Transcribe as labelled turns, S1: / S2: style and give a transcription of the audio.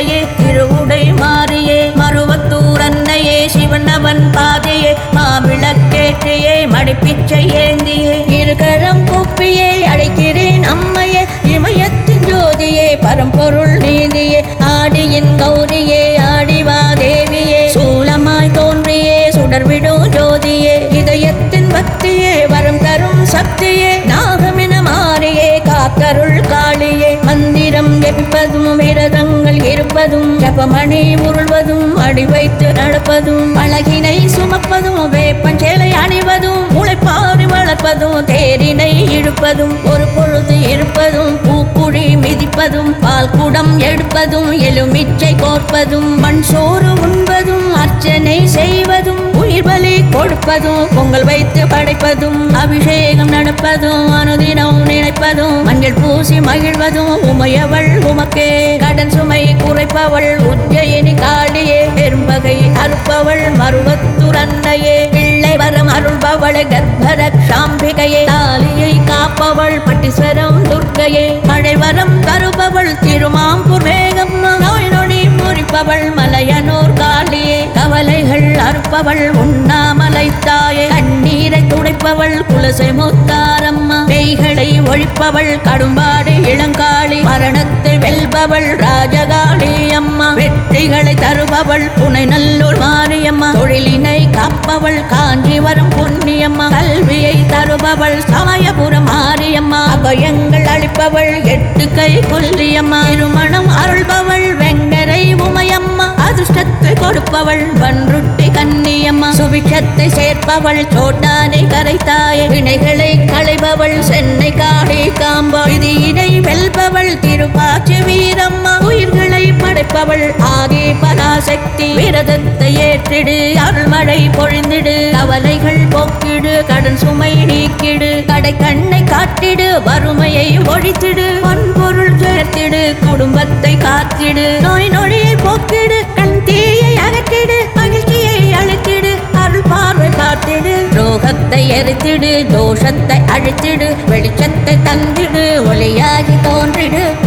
S1: அன்னையே திருவுடை மாறியே மருவத்தூர் அன்னையே சிவனவன் பாதையே மாவிளக்கேற்றியே மடிப்பிச்சை ஏந்தியே இருகரம் கூப்பியே அழைக்கிறேன் அம்மையே இமயத்தின் ஜோதியே பரம்பொருள் நீதியே ஆடியின் கௌரியே ஆடிவா தேவியே சூலமாய் தோன்றியே சுடர்விடும் ஜோதியே இதயத்தின் பக்தியே வரம் தரும் சக்தியே நாகமென மாறியே காத்தருள் காளியே மந்திரம் ஜெபிப்பதும் விரதங்கள் இருப்பதும் ஜபமணி உருள்வதும் அடி வைத்து நடப்பதும் அழகினை சுமப்பதும் வேப்பஞ்சேலை அணிவதும் முளைப்பாரி வளர்ப்பதும் தேரினை இழுப்பதும் ஒரு பொழுது இருப்பதும் பூக்குழி மிதிப்பதும் பால் குடம் எடுப்பதும் எலுமிச்சை கோர்ப்பதும் மண் சோறு உண்பதும் அர்ச்சனை செய்வதும் உயிர் பலி கொடுப்பதும் பொங்கல் வைத்து படைப்பதும் அபிஷேகம் நடப்பதும் அனுதினம் நினைப்பதும் மஞ்சள் பூசி மகிழ்வதும் உமையவள் உமக்கே கடன் சுமை குறைப்பவள் உஜ்ஜயினி காளியே பெரும்பகை அறுப்பவள் மருவத்துர் அன்னையே பிள்ளை வரம் அருள்பவள் கர்ப்பரக்ஷாம்பிகையே தாலியை காப்பவள் பட்டீஸ்வரம் துர்க்கையே மழை வரம் தருபவள் திருமாம்பூர் வேகம்மா நோய் நொடி முறிப்பவள் மலையனூர் காளியே கவலைகள் அறுப்பவள் உண்ணாமலை தாயே கண்ணீரை துடைப்பவள் குலசை முத்தாரம்மா பேய்களை ஒழிப்பவள் கடும்பாடு இளங்காளி மரணத்தை வெல்பவள் ராஜகாளி அம்மா வெற்றிகளை தருபவள் புனை நல்லூர் மாரியம்மா தொழிலினை காப்பவள் காஞ்சிவரம் புண்ணியம்மா கல்வியை தருபவள் சமயபுரம் மாரியம்மா அபயங்கள் அளிப்பவள் எட்டு கை கொல்லியம்மா திருமணம் அருள்பவள் வெங்கரை உமையம்மா அதிர்ஷ்டத்தை கொடுப்பவள் பன்ருட்டி கன்னியம்மா சுபிக்ஷத்தை சேர்ப்பவள் சோட்டானை கரைத்தாய வினைகளை களைபவள் சென்னை காளி காம்பா விதியினை வெல்பவள் திருப்பாச்சி வீரம்மா உயிர்களை படைப்பவள் ஆகி பராசக்தி விரதத்தை ஏற்றிடு அருள்மழை பொழிந்திடு கவலைகள் போக்கிடு கடன் சுமை நீக்கிடு கடை கண்ணை காட்டிடு வறுமையை ஒழித்திடு பொன்பொருள் சேர்த்திடு குடும்பத்தை காத்திடு நோய் நொடியை போக்கிடு கண் தீயை அகற்றிடு மகிழ்ச்சியை அழித்திடு அருள் பார்வை காத்திடு ரோகத்தை எரித்திடு தோஷத்தை அழித்திடு வெளிச்சத்தை தந்திடு ஒளியாகி தோன்றிடு